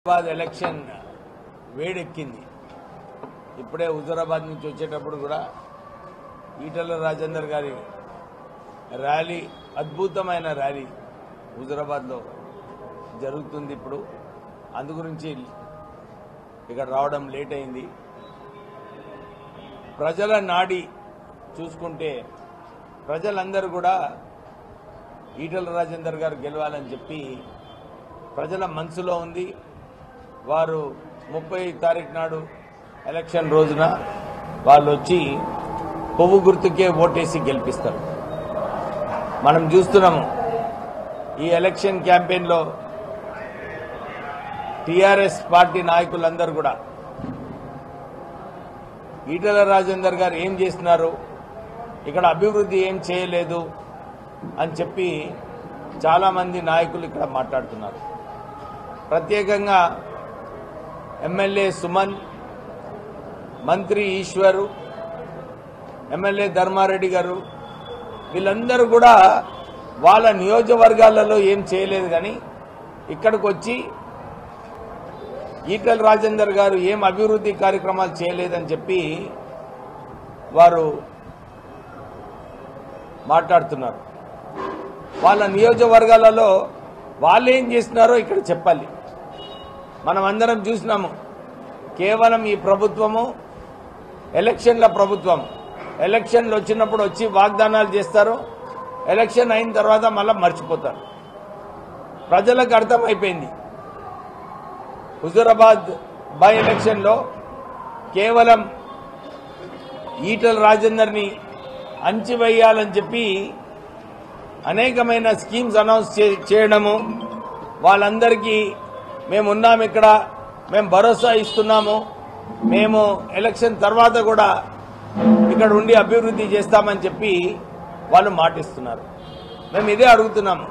Huzurabad election వేడెక్కింది ఇప్పుడే హుజురాబాద్ నుంచి వచ్చేటప్పుడు కూడా ఈటల రాజేందర్ గారి ర్యాలీ అద్భుతమైన ర్యాలీ హుజురాబాద్లో జరుగుతుంది ఇప్పుడు అందు గురించి ఇక్కడ రావడం లేట్ అయింది ప్రజల నాడి చూసుకుంటే ప్రజలందరూ కూడా ఈటల రాజేందర్ గారు గెలవాలని చెప్పి ప్రజల మనసులో ఉంది వారు ముప్పై తారీఖు నాడు ఎలక్షన్ రోజున వాళ్ళు వచ్చి పువ్వు గుర్తుకే ఓటేసి గెలిపిస్తారు మనం చూస్తున్నాము ఈ ఎలక్షన్ క్యాంపెయిన్లో టీఆర్ఎస్ పార్టీ నాయకులందరూ కూడా ఈటల రాజేందర్ గారు ఏం చేస్తున్నారు ఇక్కడ అభివృద్ధి ఏం చేయలేదు అని చెప్పి చాలామంది నాయకులు ఇక్కడ మాట్లాడుతున్నారు ప్రత్యేకంగా ఎమ్మెల్యే సుమన్ మంత్రి ఈశ్వరు ఎమ్మెల్యే ధర్మారెడ్డి గారు వీళ్ళందరూ కూడా వాళ్ళ నియోజకవర్గాలలో ఏం చేయలేదు కానీ ఇక్కడికి వచ్చి ఈటల రాజేందర్ గారు ఏం అభివృద్ధి కార్యక్రమాలు చేయలేదని చెప్పి వారు మాట్లాడుతున్నారు వాళ్ళ నియోజకవర్గాలలో వాళ్ళు ఏం చేస్తున్నారో ఇక్కడ చెప్పాలి మనం అందరం చూసినాము కేవలం ఈ ప్రభుత్వము ఎలక్షన్ల ప్రభుత్వం ఎలక్షన్లు వచ్చినప్పుడు వచ్చి వాగ్దానాలు చేస్తారు ఎలక్షన్ అయిన తర్వాత మళ్ళీ మర్చిపోతారు ప్రజలకు అర్థమైపోయింది హుజూరాబాద్ బై ఎలక్షన్లో కేవలం ఈటల రాజేందర్ని అంచివేయాలని చెప్పి అనేకమైన స్కీమ్స్ అనౌన్స్ చే- చేయడము వాళ్ళందరికీ మేము ఉన్నాం ఇక్కడ మేము భరోసా ఇస్తున్నాము మేము ఎలక్షన్ తర్వాత కూడా ఇక్కడ ఉండి అభివృద్ధి చేస్తామని చెప్పి వాళ్ళు మాటిస్తున్నారు మేము ఇదే అడుగుతున్నాము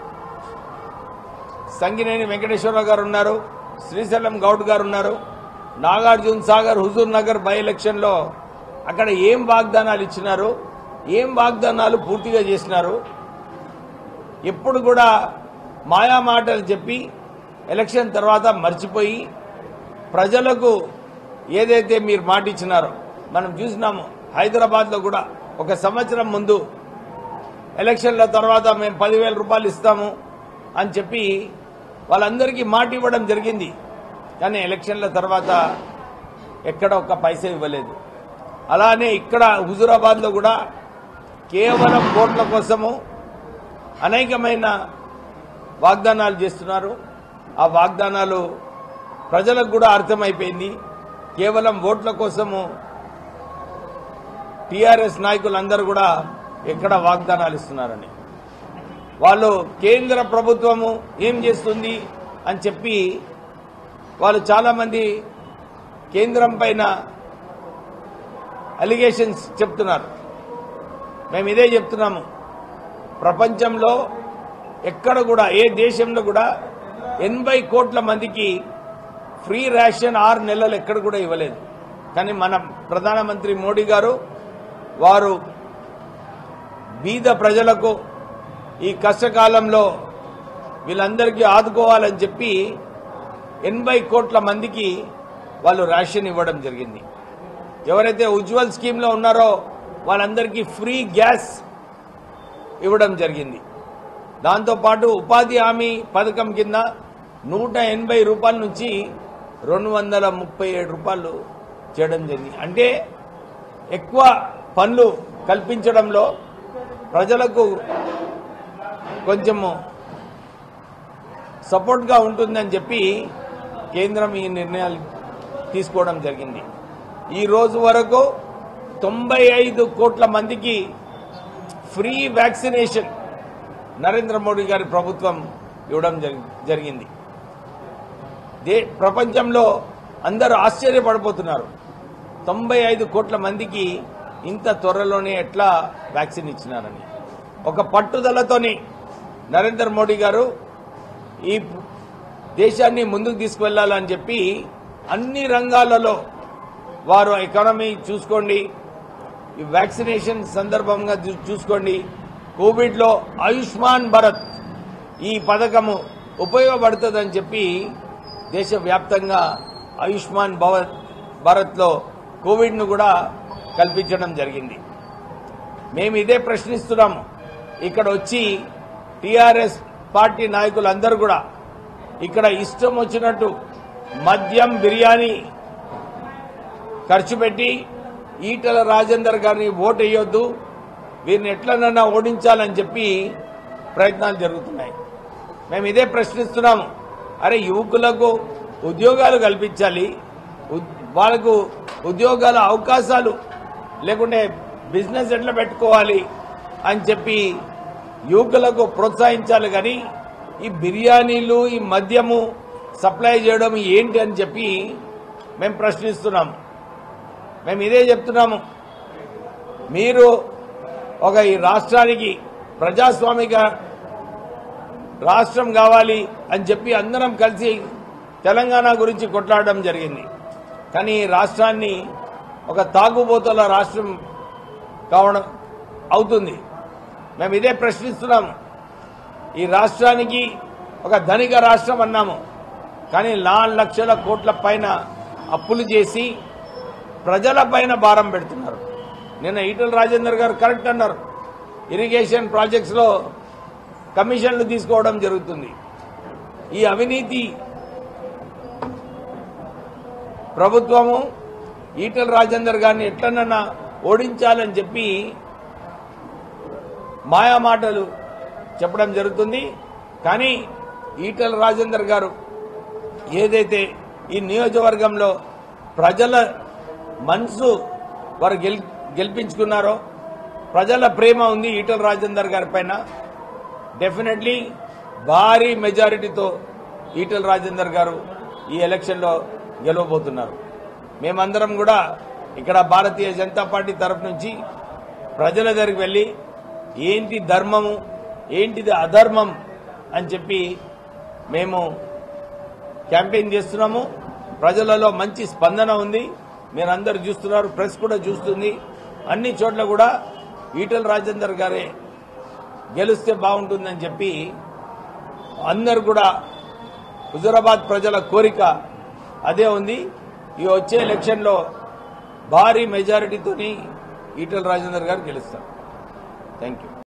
సంగినేని వెంకటేశ్వరరావు గారు ఉన్నారు శ్రీశైలం గౌడ్ గారు ఉన్నారు నాగార్జున సాగర్ హుజూర్ నగర్ బై ఎలక్షన్లో అక్కడ ఏం వాగ్దానాలు ఇచ్చినారు ఏం వాగ్దానాలు పూర్తిగా చేసినారు ఎప్పుడు కూడా మాయా మాటలు చెప్పి ఎలక్షన్ తర్వాత మర్చిపోయి ప్రజలకు ఏదైతే మీరు మాట ఇచ్చినారో మనం చూసినాము హైదరాబాద్లో కూడా ఒక సంవత్సరం ముందు ఎలక్షన్ల తర్వాత మేము పదివేల రూపాయలు ఇస్తాము అని చెప్పి వాళ్ళందరికీ మాట ఇవ్వడం జరిగింది కానీ ఎలక్షన్ల తర్వాత ఎక్కడ ఒక్క పైసా ఇవ్వలేదు అలానే ఇక్కడ హుజురాబాద్లో కూడా కేవలం ఓట్ల కోసము అనేకమైన వాగ్దానాలు చేస్తున్నారు ఆ వాగ్దానాలు ప్రజలకు కూడా అర్థమైపోయింది కేవలం ఓట్ల కోసము టీఆర్ఎస్ నాయకులందరూ కూడా ఎక్కడ వాగ్దానాలు ఇస్తున్నారని వాళ్ళు కేంద్ర ప్రభుత్వము ఏం చేస్తుంది అని చెప్పి వాళ్ళు చాలామంది కేంద్రం పైన అలిగేషన్స్ చెప్తున్నారు మేము ఇదే చెప్తున్నాము ప్రపంచంలో ఎక్కడ కూడా ఏ దేశంలో కూడా ఎనభై కోట్ల మందికి ఫ్రీ రేషన్ ఆరు నెలలు ఎక్కడ కూడా ఇవ్వలేదు కానీ మన ప్రధానమంత్రి మోడీ గారు వారు బీద ప్రజలకు ఈ కష్టకాలంలో వీళ్ళందరికీ ఆదుకోవాలని చెప్పి ఎనభై కోట్ల మందికి వాళ్ళు రేషన్ ఇవ్వడం జరిగింది ఎవరైతే ఉజ్వల్ స్కీమ్లో ఉన్నారో వాళ్ళందరికీ ఫ్రీ గ్యాస్ ఇవ్వడం జరిగింది దాంతోపాటు ఉపాధి హామీ పథకం కింద నూట ఎనభై రూపాయల నుంచి రెండు వందల ముప్పై ఏడు రూపాయలు చేయడం జరిగింది అంటే ఎక్కువ పనులు కల్పించడంలో ప్రజలకు కొంచెము సపోర్ట్గా ఉంటుందని చెప్పి కేంద్రం ఈ నిర్ణయాలు తీసుకోవడం జరిగింది ఈ రోజు వరకు తొంభై ఐదు కోట్ల మందికి ఫ్రీ వ్యాక్సినేషన్ నరేంద్ర మోడీ గారి ప్రభుత్వం ఇవ్వడం జరి- జరిగింది దే ప్రపంచంలో అందరూ ఆశ్చర్యపడిపోతున్నారు తొంభై ఐదు కోట్ల మందికి ఇంత త్వరలోనే ఎట్లా వ్యాక్సిన్ ఇచ్చినారని ఒక పట్టుదలతోని నరేంద్ర మోడీ గారు ఈ దేశాన్ని ముందుకు తీసుకువెళ్లాలని చెప్పి అన్ని రంగాలలో వారు ఎకానమీ చూసుకోండి ఈ వ్యాక్సినేషన్ సందర్భంగా చూ- చూసుకోండి కోవిడ్లో ఆయుష్మాన్ భారత్ ఈ పథకము ఉపయోగపడుతుందని చెప్పి దేశవ్యాప్తంగా ఆయుష్మాన్ భవ- భారత్లో కోవిడ్ను కూడా కల్పించడం జరిగింది మేము ఇదే ప్రశ్నిస్తున్నాము ఇక్కడ వచ్చి టీఆర్ఎస్ పార్టీ నాయకులందరూ కూడా ఇక్కడ ఇష్టం వచ్చినట్టు మద్యం బిర్యానీ ఖర్చు పెట్టి ఈటల రాజేందర్ గారిని ఓటు వేయొద్దు వీరిని ఎట్లనన్నా ఓడించాలని చెప్పి ప్రయత్నాలు జరుగుతున్నాయి మేము ఇదే ప్రశ్నిస్తున్నాము అరే యువకులకు ఉద్యోగాలు కల్పించాలి ఉద్- వాళ్ళకు ఉద్యోగాల అవకాశాలు లేకుంటే బిజినెస్ ఎట్లా పెట్టుకోవాలి అని చెప్పి యువకులకు ప్రోత్సహించాలి కానీ ఈ బిర్యానీలు ఈ మద్యము సప్లై చేయడం ఏంటి అని చెప్పి మేము ప్రశ్నిస్తున్నాము మేము ఇదే చెప్తున్నాము మీరు ఒక ఈ రాష్ట్రానికి ప్రజాస్వామిక రాష్ట్రం కావాలి అని చెప్పి అందరం కలిసి తెలంగాణ గురించి కొట్లాడడం జరిగింది కానీ ఈ రాష్ట్రాన్ని ఒక తాగుబోతుల రాష్ట్రం కావడం అవుతుంది మేము ఇదే ప్రశ్నిస్తున్నాము ఈ రాష్ట్రానికి ఒక ధనిక రాష్ట్రం అన్నాము కానీ నాలుగు లక్షల కోట్ల పైన అప్పులు చేసి ప్రజల పైన భారం పెడుతున్నారు నిన్న ఈటల రాజేందర్ గారు కరెక్ట్ అన్నారు ఇరిగేషన్ ప్రాజెక్ట్స్లో కమిషన్లు తీసుకోవడం జరుగుతుంది ఈ అవినీతి ప్రభుత్వము ఈటల రాజేందర్ గారిని ఎట్లనన్నా ఓడించాలని చెప్పి మాయా మాటలు చెప్పడం జరుగుతుంది కానీ ఈటల రాజేందర్ గారు ఏదైతే ఈ నియోజకవర్గంలో ప్రజల మనసు వారు గెల్ గెలిపించుకున్నారో ప్రజల ప్రేమ ఉంది ఈటల రాజేందర్ గారి పైన డెఫినెట్లీ భారీ మెజారిటీతో ఈటల రాజేందర్ గారు ఈ ఎలక్షన్లో గెలవబోతున్నారు మేమందరం కూడా ఇక్కడ భారతీయ జనతా పార్టీ తరఫు నుంచి ప్రజల దగ్గరికి వెళ్ళి ఏంటి ధర్మము ఏంటిది అధర్మం అని చెప్పి మేము క్యాంపెయిన్ చేస్తున్నాము ప్రజలలో మంచి స్పందన ఉంది మీరందరూ చూస్తున్నారు ప్రెస్ కూడా చూస్తుంది అన్ని చోట్ల కూడా ఈటల రాజేందర్ గారే గెలిస్తే బాగుంటుందని చెప్పి అందరు కూడా హుజురాబాద్ ప్రజల కోరిక అదే ఉంది ఈ వచ్చే ఎలక్షన్లో భారీ మెజారిటీతోని ఈటల రాజేందర్ గారు గెలుస్తారు థ్యాంక్ యూ